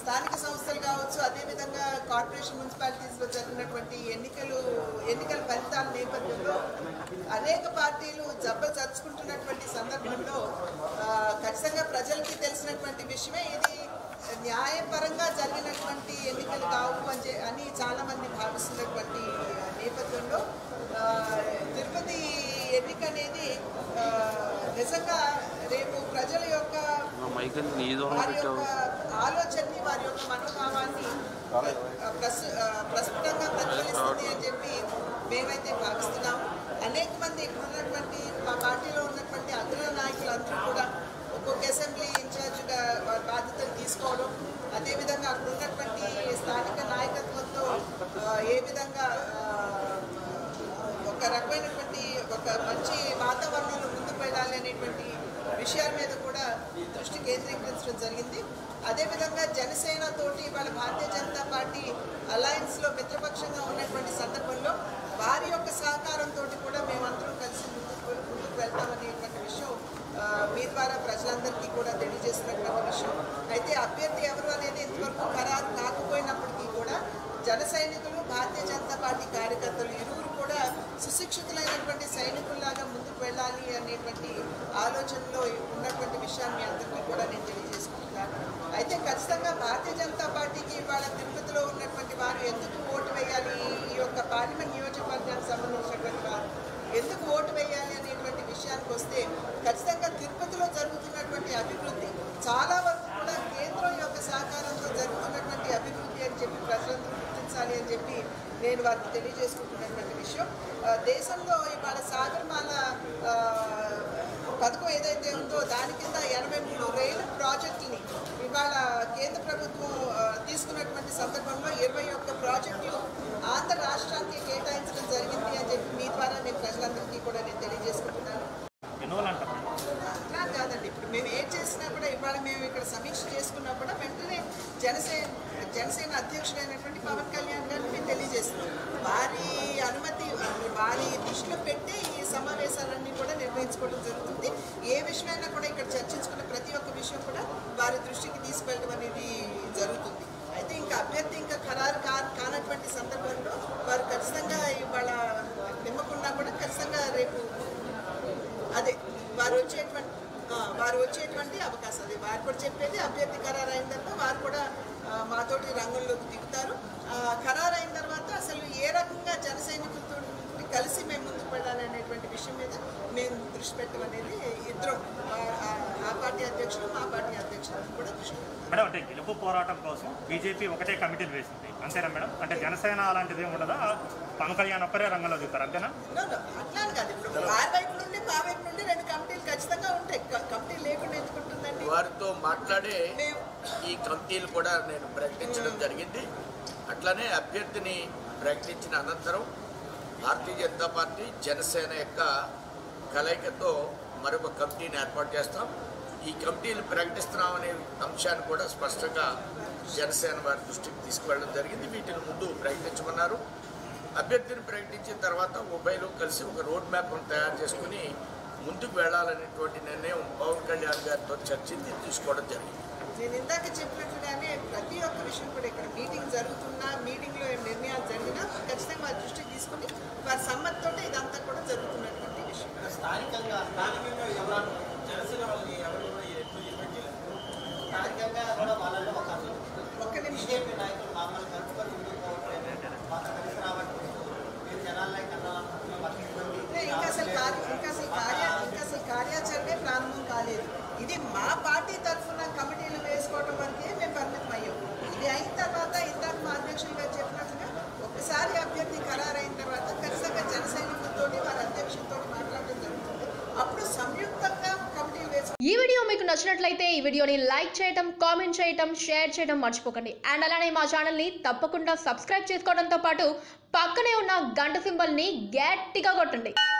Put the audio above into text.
స్థానిక సంస్థలు కావచ్చు అదేవిధంగా కార్పొరేషన్ మున్సిపాలిటీస్లో జరిగినటువంటి ఎన్నికలు ఎన్నికల ఫలితాల నేపథ్యంలో అనేక పార్టీలు జబ్బ చర్చుకుంటున్నటువంటి సందర్భంలో ఆ, ఖచ్చితంగా ప్రజలకి తెలిసినటువంటి విషయమే ఇది న్యాయపరంగా జరిగినటువంటి ఎన్నికలు కావు అని చె- అని చాలా మంది భావిస్తున్నటువంటి నేపథ్యంలో ఆ, తిరుపతి ఎన్నిక అనేది ఆ, నిజంగా రేపు ప్రజల యొక్క మైకల్ నీ దూరం వారి పెట్టావు యొక్క ఆలోచనని వారి యొక్క మనోభావాన్ని ఆ, ప్రస్- ఆ, ప్రస్ఫుటంగా ప్రతిఫలిస్తుంది అని చెప్పి మేమైతే భావిస్తున్నాము అనేక మంది ఇక్కడ ఉన్నటువంటి మా పార్టీలో ఉన్నటువంటి అగ్ర నాయకులందరూ కూడా ఒక్కొక్క అసెంబ్లీ ఇన్ఛార్జ్గా వారి బాధ్యతలు తీసుకోవడం అదేవిధంగా అక్కడ ఉన్నటువంటి స్థానిక నాయకత్వంతో ఆ, ఏ విధంగా ఆ, ఒక రకమైనటువంటి ఒక మంచి వాతావరణంలో ముందుకు వెళ్ళాలి అనేటువంటి విషయాల మీద కూడా దృష్టి కేంద్రీకరించడం జరిగింది అదేవిధంగా జనసేన తోటి వాళ్ళ భారతీయ జనతా పార్టీ అలయన్స్లో మిత్రపక్షంగా ఉన్నటువంటి సందర్భంలో వారి యొక్క సహకారంతో కూడా మేమందరం కలిసి ముందుకు ముందుకు వెళ్తామనేటువంటి విషయం ఆ, మీ ద్వారా ప్రజలందరికీ కూడా తెలియజేస్తున్నటువంటి విషయం అయితే అభ్యర్థి ఎవరు అనేది ఇంతవరకు ఖరారు కాకపోయినప్పటికీ కూడా జన సైనికులు భారతీయ జనతా పార్టీ కార్యకర్తలు ఇరువురు కూడా సుశిక్షితులైనటువంటి సైనికుల్లాగా ముందుకు వెళ్ళాలి అనేటువంటి ఆలోచనలో ఉన్నటువంటి విషయాన్ని మీ అందరికీ కూడా నేను తెలియజేసుకుంటున్నాను అయితే ఖచ్చితంగా భారతీయ జనతా పార్టీకి ఇవాళ తిరుపతిలో ఉన్నటువంటి వారు ఎందుకు ఓటు వేయాలి ఈ యొక్క పార్లమెంట్ నియోజకవర్గానికి సంబంధించినటువంటి వారు ఎందుకు ఓటు వేయాలి అనేటువంటి విషయానికి వస్తే ఖచ్చితంగా తిరుపతిలో జరుగుతున్నటువంటి అభివృద్ధి చాలా వరకు కూడా కేంద్రం యొక్క సహకారంతో జరుగుతున్నటువంటి అభివృద్ధి అని చెప్పి ప్రజలందరూ గుర్తించాలి అని చెప్పి నేను వారికి తెలియజేసుకుంటున్నటువంటి విషయం ఆ, దేశంలో ఇవాళ సాగర్మాల ఆ, పథకం ఏదైతే ఉందో దాని కింద ఎనభై మూడు రైలు ప్రాజెక్టుని ఇవాళ కేంద్ర ప్రభుత్వం ఆ, తీసుకున్నటువంటి సందర్భంలో ఇరవై ఒక్క ప్రాజెక్టులు ఆంధ్ర రాష్ట్రానికి కేటాయించడం జరిగింది అని చెప్పి మీ ద్వారా నేను ప్రజలందరికీ కూడా నేను తెలియజేసుకుంటున్నాను ఎన్నువల్ అంటారు అట్లా కాదండి ఇప్పుడు మేము ఏం చేసినా కూడా ఇవాళ మేము ఇక్కడ సమీక్ష చేసుకున్నా కూడా వెంటనే జనసేన జనసేన అధ్యక్షుడైనటువంటి పవన్ కళ్యాణ్ గారిని మేము తెలియజేస్తున్నాం వారి అనుమతి వారి దృష్టిలో పెట్టి ఈ సమావేశాలన్నీ కూడా నిర్వహించుకోవడం జరుగుతుంది ఏ విషయమైనా కూడా ఇక్కడ చర్చించుకున్న ప్రతి ఒక్క విషయం కూడా వారి దృష్టికి తీసుకెళ్ళడం అనేది జరుగుతుంది అయితే ఇంకా అభ్యర్థి ఇంకా ఖరారు కా కానటువంటి సందర్భంలో వారు ఖచ్చితంగా ఇవాళ నిమ్మకుండా కూడా ఖచ్చితంగా రేపు అదే వారు వచ్చేటువంటి ఆ, వారు వచ్చేటువంటి అవకాశం అది వారు కూడా చెప్పేది అభ్యర్థి ఖరారు అయిన తర్వాత వారు కూడా ఆ, మాతోటి రంగంలోకి దిగుతారు ఆ, ఖరారు అయిన తర్వాత అసలు ఏ రకంగా జన సైనికులతో కలిసి మేము ముందుకు వెళ్ళాలి అనేటువంటి విషయం మీద మేము దృష్టి పెట్టడం అనేది ఇద్దరం ఆ- ఆ- ఆ పార్టీ అధ్యక్షుడు మా పార్టీ అధ్యక్షుడు కూడా దృష్టి పెట్టాం. మేడం అంటే గెలుపు పోరాటం కోసం బీజేపీ ఒకటే కమిటీలు వేసింది అంతేనా మేడం అంటే జనసేన అలాంటిది ఏమి ఉండదా పవన్ కళ్యాణ్ ఒక్కరే రంగంలో దిగుతారు అంతేనా No, no, అట్లా అని కాదు ఇప్పుడు వారి వైపు నుండి మా వైపు నుండి రెండు కమిటీలు ఖచ్చితంగా ఉంటాయి క- కమిటీ లేకుండా ఎందుకు ఉంటుందండి వారితో మాట్లాడే మేము ఈ కమిటీలు కూడా నేను ప్రకటించడం జరిగింది అట్లనే అభ్యర్థిని ప్రకటించిన అనంతరం భారతీయ జనతా పార్టీ జనసేన యొక్క కలయికతో మరొక కమిటీని ఏర్పాటు చేస్తాం ఈ కమిటీలు ప్రకటిస్తున్నామనే అంశాన్ని కూడా స్పష్టంగా జనసేన వారి దృష్టికి తీసుకువెళ్ళడం జరిగింది వీటిని ముందు ప్రకటించమన్నారు అభ్యర్థిని ప్రకటించిన తర్వాత ఉభయలు కలిసి ఒక రోడ్ మ్యాప్ను తయారు చేసుకుని ముందుకు వెళ్ళాలనేటువంటి నిర్ణయం పవన్ కళ్యాణ్ గారితో చర్చించి తీసుకోవడం జరిగింది నేను ఇందాక చెప్పినట్లుగానే ప్రతి ఒక్క విషయం కూడా ఇక్కడ మీటింగ్ జరుగుతున్నా మీటింగ్లో ఏం నిర్ణయాలు జరిగినా ఖచ్చితంగా వారి దృష్టికి తీసుకుని వారి సమ్మతితో ఇదంతా కూడా జరుగుతున్నటువంటి విషయం స్థానికంగా స్థానికంగా ఎవరు జనసేన వాళ్ళని ఎవరు కూడా ఎక్కువ ఇన్వైట్ చేయలేదు స్థానికంగా కూడా వాళ్ళలో ఒక ఒక్క నిమిషం బీజేపీ నాయకులు మమ్మల్ని కలుపుకొని ముందుకు పోవడం ఏంటంటే మాకు కలిసి రావట్లేదు మీరు జనాల్లో కన్నాలనుకుంటున్నాం మాకు ఇబ్బంది అంటే ఇంకా అసలు కార్య ఇంకా అసలు కార్య ఇంకా అసలు కార్యాచరణే ప్రారంభం కాలేదు ఇది మా పార్టీ తరఫున కమిటీలు వేసుకోవడం వరకే మేము పరిమితం అయ్యాం ఇది అయిన తర్వాత ఇందాక మా అధ్యక్షులు గారు చెప్పినట్లుగా ఒకసారి అభ్యర్థి ఖరారైన తర్వాత ఖచ్చితంగా జన సైనికులతో వారి అధ్యక్షులతో మాట్లాడడం జరుగుతుంది అప్పుడు సంయుక్తంగా కమిటీలు వేసుకో ఈ వీడియో మీకు నచ్చినట్లయితే ఈ వీడియోని లైక్ చేయటం కామెంట్ చేయటం షేర్ చేయడం మర్చిపోకండి అండ్ అలానే మా ఛానల్ని తప్పకుండా సబ్స్క్రైబ్ చేసుకోవడంతో పాటు పక్కనే ఉన్న గంట సింబల్ని గట్టిగా కొట్టండి